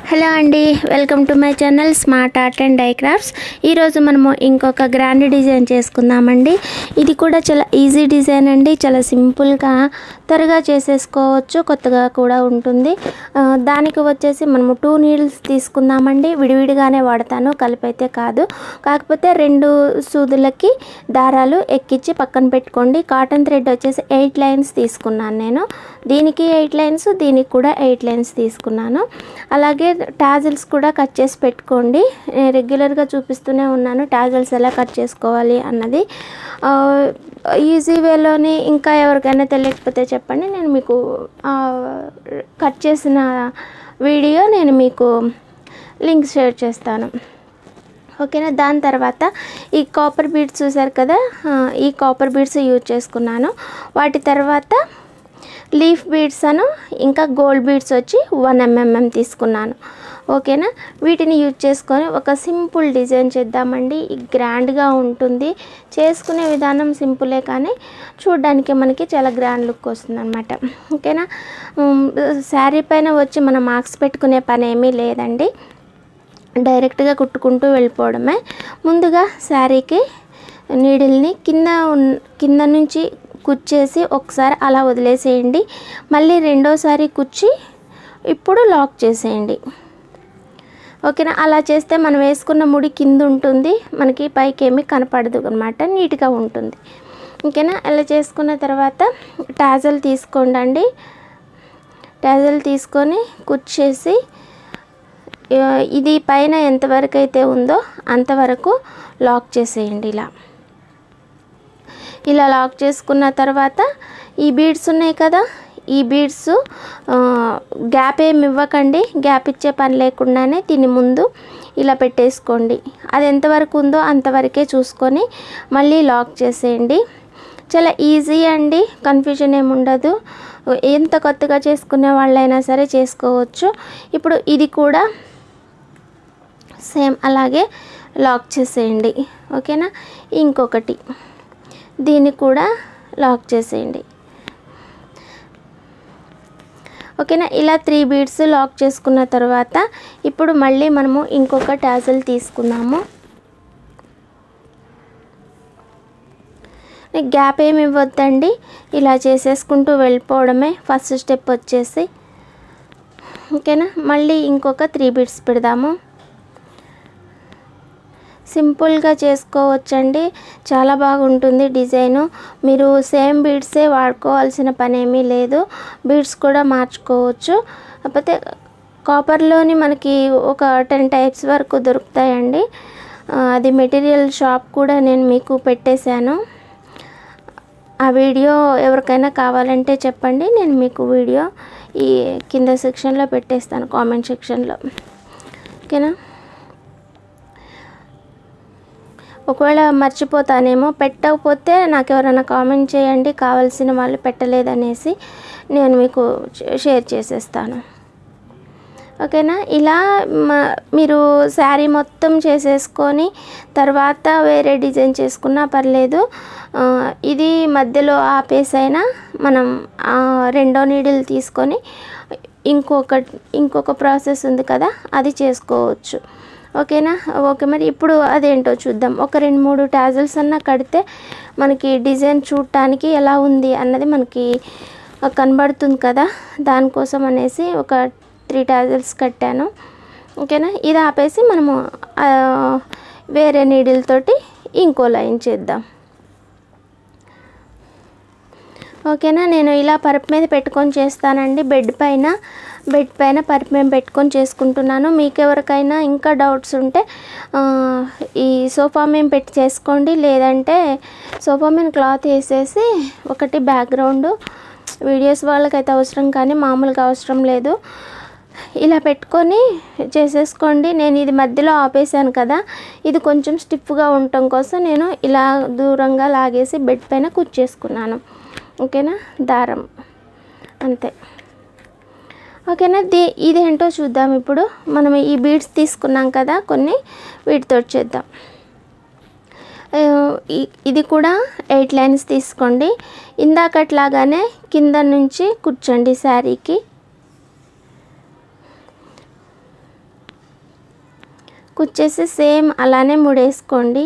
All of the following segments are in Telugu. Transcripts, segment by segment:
హలో అండి welcome to my channel smart art and dye crafts ఈరోజు మనము ఇంకొక గ్రాండ్ డిజైన్ చేసుకుందామండి ఇది కూడా చాలా ఈజీ డిజైన్ అండి చాలా సింపుల్గా త్వరగా చేసేసుకోవచ్చు కొత్తగా కూడా ఉంటుంది ఆ, దానికి వచ్చేసి మనము టూ నీడిల్స్ తీసుకుందామండి విడివిడిగానే వాడతాను కలిపైతే కాదు కాకపోతే రెండు సూదులకి దారాలు ఎక్కించి పక్కన పెట్టుకోండి కాటన్ థ్రెడ్ వచ్చేసి ఎయిట్ లైన్స్ తీసుకున్నాను నేను దీనికి ఎయిట్ లైన్స్ దీనికి కూడా ఎయిట్ లైన్స్ తీసుకున్నాను అలాగే టాజిల్స్ కూడా కట్ చేసి పెట్టుకోండి నేను రెగ్యులర్గా చూపిస్తూనే ఉన్నాను టాజిల్స్ ఎలా కట్ చేసుకోవాలి అన్నది ఆ, ఈజీ వేలోని ఇంకా ఎవరికైనా తెలియకపోతే చెప్పండి నేను మీకు ఆ, కట్ చేసిన వీడియో నేను మీకు లింక్ షేర్ చేస్తాను ఓకేనా దాని తర్వాత ఈ కాపర్ బీడ్స్ చూసారు కదా ఆ, ఈ కాపర్ బీడ్స్ యూజ్ చేసుకున్నాను వాటి తర్వాత లీఫ్ బీడ్స్ అను ఇంకా గోల్డ్ బీడ్స్ వచ్చి వన్ ఎంఎంఎం తీసుకున్నాను ఓకేనా వీటిని యూజ్ చేసుకొని ఒక సింపుల్ డిజైన్ చేద్దామండి గ్రాండ్గా ఉంటుంది చేసుకునే విధానం సింపులే కానీ చూడడానికి మనకి చాలా గ్రాండ్ లుక్ వస్తుంది అనమాట ఓకేనా ఉమ్, శారీ పైన వచ్చి మనం మార్క్స్ పెట్టుకునే పని ఏమీ లేదండి డైరెక్ట్గా కుట్టుకుంటూ వెళ్ళిపోవడమే ముందుగా శారీకి నీడిల్ని కింద ఉన్- కింద నుంచి కుచ్చేసి ఒకసారి అలా వదిలేసేయండి మళ్ళీ రెండోసారి కుచ్చి ఇప్పుడు లాక్ చేసేయండి ఓకేనా అలా చేస్తే మనం వేసుకున్న ముడి కింద ఉంటుంది మనకి పైకి ఏమీ కనపడదు అనమాట నీట్గా ఉంటుంది ఓకేనా అలా చేసుకున్న తర్వాత టాజల్ తీసుకోండి టాజల్ తీసుకొని కుచ్చేసి ఆ, ఇది పైన ఎంతవరకు అయితే ఉందో అంతవరకు లాక్ చేసేయండి ఇలా ఇలా లాక్ చేసుకున్న తర్వాత ఈ బీడ్స్ ఉన్నాయి కదా ఈ బీడ్స్ గ్యాప్ ఏమి ఇవ్వకండి గ్యాప్ ఇచ్చే పని లేకుండానే దీని ముందు ఇలా పెట్టేసుకోండి అది ఎంతవరకు ఉందో అంతవరకే చూసుకొని మళ్ళీ లాక్ చేసేయండి చాలా ఈజీ అండి కన్ఫ్యూజన్ ఏమి ఉండదు ఎంత కొత్తగా చేసుకునే వాళ్ళైనా సరే చేసుకోవచ్చు ఇప్పుడు ఇది కూడా సేమ్ అలాగే లాక్ చేసేయండి ఓకేనా ఇంకొకటి దీన్ని కూడా లాక్ చేసేయండి ఓకేనా ఇలా త్రీ బీడ్స్ లాక్ చేసుకున్న తర్వాత ఇప్పుడు మళ్ళీ మనము ఇంకొక టాజల్ తీసుకున్నాము గ్యాప్ ఏమి ఇవ్వద్దండి ఇలా చేసేసుకుంటూ వెళ్ళిపోవడమే ఫస్ట్ స్టెప్ వచ్చేసి ఓకేనా మళ్ళీ ఇంకొక త్రీ బీడ్స్ పెడదాము సింపుల్గా చేసుకోవచ్చండి చాలా బాగుంటుంది డిజైను మీరు సేమ్ బీడ్సే వాడుకోవాల్సిన పని ఏమీ లేదు బీడ్స్ కూడా మార్చుకోవచ్చు కాకపోతే కాపర్లోని మనకి ఒక టెన్ టైప్స్ వరకు దొరుకుతాయండి ఆ, అది మెటీరియల్ షాప్ కూడా నేను మీకు పెట్టేశాను ఆ వీడియో ఎవరికైనా కావాలంటే చెప్పండి నేను మీకు వీడియో ఈ కింద సెక్షన్లో పెట్టేస్తాను కామెంట్ సెక్షన్లో ఓకేనా ఒకవేళ మర్చిపోతానేమో పెట్టకపోతే నాకు ఎవరైనా కామెంట్ చేయండి కావాల్సిన వాళ్ళు పెట్టలేదనేసి నేను మీకు షేర్ చేసేస్తాను ఓకేనా ఇలా మ- మీరు శారీ మొత్తం చేసేసుకొని తర్వాత వేరే డిజైన్ చేసుకున్నా పర్లేదు ఆ, ఇది మధ్యలో ఆపేసైనా మనం ఆ, రెండో నీడిల్ తీసుకొని ఇంకొక ఇంకొక ప్రాసెస్ ఉంది కదా అది చేసుకోవచ్చు ఓకేనా ఓకే మరి ఇప్పుడు అదేంటో చూద్దాం ఒక రెండు మూడు టాజల్స్ అన్నా కడితే మనకి డిజైన్ చూడటానికి ఎలా ఉంది అన్నది మనకి కనబడుతుంది కదా దానికోసం అనేసి ఒక త్రీ టాజల్స్ కట్టాను ఓకేనా ఇది ఆపేసి మనము ఆ, వేరే నీడిల్ తోటి ఇంకో లైన్ చేద్దాం ఓకేనా నేను ఇలా పరుపు మీద పెట్టుకొని చేస్తానండి బెడ్ పైన బెడ్ పైన పరుపు మీద పెట్టుకొని చేసుకుంటున్నాను మీకు ఎవరికైనా ఇంకా డౌట్స్ ఉంటే ఆ, ఈ సోఫా మీద పెట్టి చేసుకోండి లేదంటే సోఫా మీద క్లాత్ వేసేసి ఒకటి బ్యాక్గ్రౌండ్ వీడియోస్ వాళ్ళకైతే అవసరం కానీ మామూలుగా అవసరం లేదు ఇలా పెట్టుకొని చేసేసుకోండి నేను ఇది మధ్యలో ఆపేసాను కదా ఇది కొంచెం స్టిఫ్గా ఉండటం కోసం నేను ఇలా దూరంగా లాగేసి బెడ్ పైన కుచ్చేసుకున్నాను ఓకేనా దారం అంతే ఓకేనా ది ఇదేంటో చూద్దాం ఇప్పుడు మనం ఈ బీడ్స్ తీసుకున్నాం కదా కొన్ని వీటితో చేద్దాం ఆ, ఈ- ఇది కూడా ఎయిట్ లైన్స్ తీసుకోండి ఇందాకట్లాగానే కింద నుంచి కూర్చోండి శారీకి కుచ్చేసి సేమ్ అలానే ముడేసుకోండి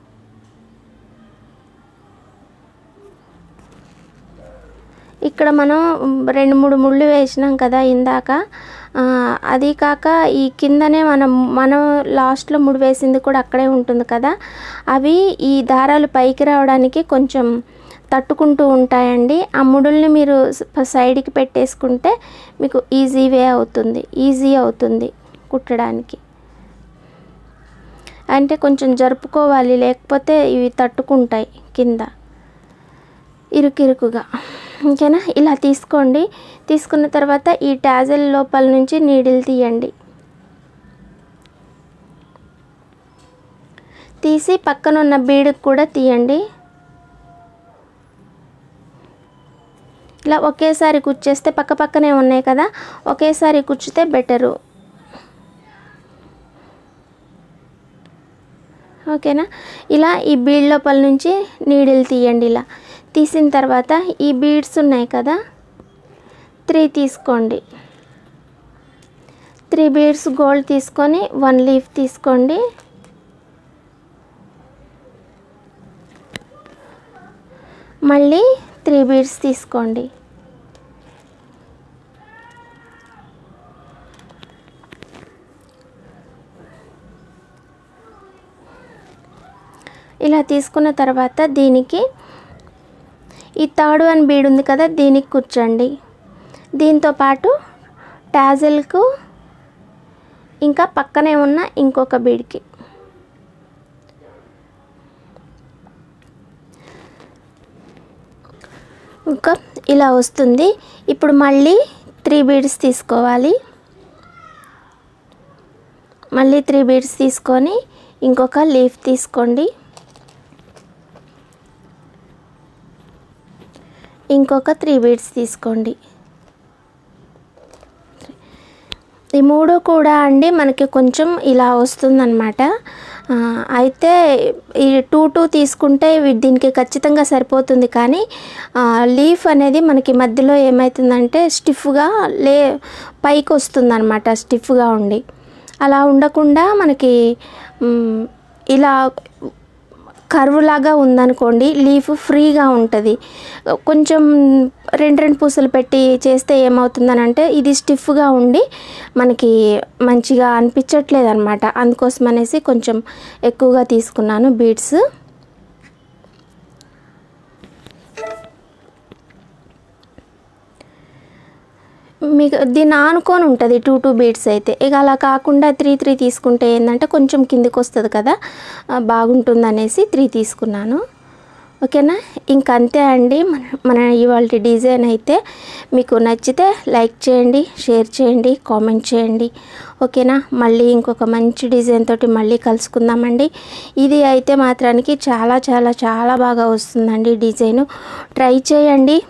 ఇక్కడ మనం రెండు మూడు ముళ్ళు వేసినాం కదా ఇందాక ఆ, అది కాక ఈ కిందనే మనం మనం లాస్ట్లో ముడి వేసింది కూడా అక్కడే ఉంటుంది కదా అవి ఈ దారాలు పైకి రావడానికి కొంచెం తట్టుకుంటూ ఉంటాయండి ఆ ముడుల్ని మీరు స- సైడ్కి పెట్టేసుకుంటే మీకు ఈజీ వే అవుతుంది ఈజీ అవుతుంది కుట్టడానికి అంటే కొంచెం జరుపుకోవాలి లేకపోతే ఇవి తట్టుకుంటాయి కింద ఇరుకిరుకుగా ఓకేనా ఇలా తీసుకోండి తీసుకున్న తర్వాత ఈ టాజల్ లోపల నుంచి నీడిల్ తీయండి తీసి పక్కన ఉన్న బీడుకు కూడా తీయండి ఇలా ఒకేసారి కుచ్చేస్తే పక్క పక్కనే ఉన్నాయి కదా ఒకేసారి కుచ్చితే బెటరు ఓకేనా ఇలా ఈ బీడ్ లోపల నుంచి నీడిల్ తీయండి ఇలా తీసిన తర్వాత ఈ బీడ్స్ ఉన్నాయి కదా త్రీ తీసుకోండి త్రీ బీడ్స్ గోల్డ్ తీసుకొని వన్ లీఫ్ తీసుకోండి మళ్ళీ త్రీ బీడ్స్ తీసుకోండి ఇలా తీసుకున్న తర్వాత దీనికి ఈ థర్డ్ వన్ బీడ్ ఉంది కదా దీనికి కూర్చోండి దీంతో పాటు టాజల్కు ఇంకా పక్కనే ఉన్న ఇంకొక బీడ్కి ఇంకా ఇలా వస్తుంది ఇప్పుడు మళ్ళీ త్రీ బీడ్స్ తీసుకోవాలి మళ్ళీ త్రీ బీడ్స్ తీసుకొని ఇంకొక లీఫ్ తీసుకోండి ఇంకొక త్రీ బీడ్స్ తీసుకోండి ఈ మూడు కూడా అండి మనకి కొంచెం ఇలా వస్తుందన్నమాట ఆ, అయితే ఈ టూ టూ తీసుకుంటే వీ- దీనికి ఖచ్చితంగా సరిపోతుంది కానీ ఆ, లీఫ్ అనేది మనకి మధ్యలో ఏమవుతుందంటే స్టిఫ్గా లే పైకి వస్తుందన్నమాట స్టిఫ్గా ఉండి అలా ఉండకుండా మనకి మ్, ఇలా కర్వ్ లాగా ఉందనుకోండి లీఫ్ ఫ్రీగా ఉంటుంది కొంచెం రెండు రెండు పూసలు పెట్టి చేస్తే ఏమవుతుందని అంటే ఇది స్టిఫ్గా ఉండి మనకి మంచిగా అనిపించట్లేదు అనమాట అందుకోసం అనేసి కొంచెం ఎక్కువగా తీసుకున్నాను బీడ్స్ మీకు దీన్ని ఆనుకొని ఉంటుంది టూ టూ బీడ్స్ అయితే ఇక అలా కాకుండా త్రీ త్రీ తీసుకుంటే ఏంటంటే కొంచెం కిందికి వస్తుంది కదా ఆ, బాగుంటుంది అనేసి త్రీ తీసుకున్నాను ఓకేనా ఇంక అంతే అండి మన మన ఇవాళ డిజైన్ అయితే మీకు నచ్చితే లైక్ చేయండి షేర్ చేయండి కామెంట్ చేయండి ఓకేనా మళ్ళీ ఇంకొక మంచి డిజైన్ తోటి మళ్ళీ కలుసుకుందామండి ఇది అయితే మాత్రానికి చాలా చాలా చాలా బాగా వస్తుందండి డిజైను ట్రై చేయండి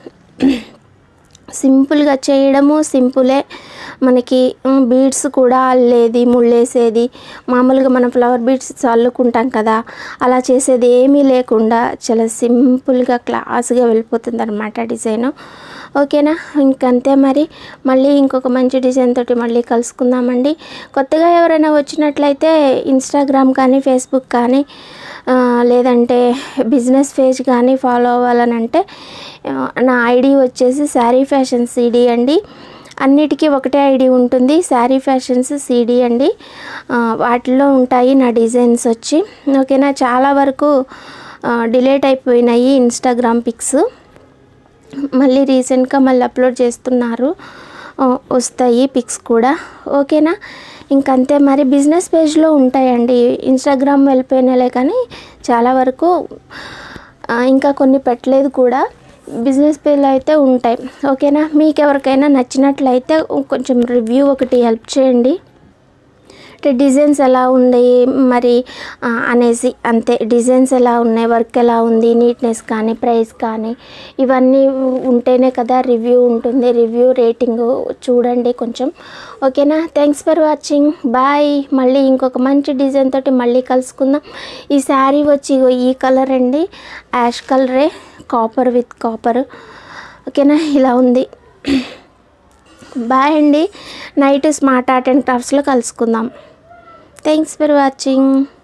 సింపుల్గా చేయడము సింపులే మనకి బీడ్స్ కూడా అల్లేది ముళ్ళేసేది మామూలుగా మనం ఫ్లవర్ బీడ్స్ అల్లుకుంటాం కదా అలా చేసేది ఏమీ లేకుండా చాలా సింపుల్గా క్లాస్గా వెళ్ళిపోతుంది అనమాట డిజైను ఓకేనా ఇంకంతే మరి మళ్ళీ ఇంకొక మంచి డిజైన్ తోటి మళ్ళీ కలుసుకుందామండి కొత్తగా ఎవరైనా వచ్చినట్లయితే ఇన్స్టాగ్రామ్ కానీ ఫేస్బుక్ కానీ ఆ, లేదంటే బిజినెస్ పేజ్ కానీ ఫాలో అవ్వాలనంటే ఆ, నా ఐడి వచ్చేసి శారీ ఫ్యాషన్ సిడి అండి అన్నిటికీ ఒకటే ఐడి ఉంటుంది శారీ ఫ్యాషన్స్ సిడి అండి ఆ, వాటిల్లో ఉంటాయి నా డిజైన్స్ వచ్చి ఓకేనా చాలా వరకు డిలేట్ అయిపోయినాయి ఇన్స్టాగ్రామ్ పిక్స్ మళ్ళీ రీసెంట్గా మళ్ళీ అప్లోడ్ చేస్తున్నారు ఆ, వస్తాయి పిక్స్ కూడా ఓకేనా ఇంకంతే మరి బిజినెస్ పేజ్లో ఉంటాయండి ఇన్స్టాగ్రామ్ వెళ్ళిపోయినాలే కానీ చాలా వరకు ఆ, ఇంకా కొన్ని పెట్టలేదు కూడా బిజినెస్ పేజ్లో అయితే ఉంటాయి ఓకేనా మీకు ఎవరికైనా నచ్చినట్లయితే కొంచెం రివ్యూ ఒకటి హెల్ప్ చేయండి అంటే డిజైన్స్ ఎలా ఉంది మరి ఆ, అనేసి అంతే డిజైన్స్ ఎలా ఉన్నాయి వర్క్ ఎలా ఉంది నీట్నెస్ కానీ ప్రైస్ కానీ ఇవన్నీ ఉంటేనే కదా రివ్యూ ఉంటుంది రివ్యూ రేటింగ్ చూడండి కొంచెం ఓకేనా థ్యాంక్స్ ఫర్ వాచింగ్ బాయ్ మళ్ళీ ఇంకొక మంచి డిజైన్ తోటి మళ్ళీ కలుసుకుందాం ఈ శారీ వచ్చి ఇగో ఈ కలర్ అండి యాష్ కలరే కాపర్ విత్ కాపర్ ఓకేనా ఇలా ఉంది బాయ్ అండి నైట్ స్మార్ట్ ఆర్ట్ అండ్ క్రాఫ్ట్స్లో కలుసుకుందాం థ్యాంక్స్ ఫర్ వాచింగ్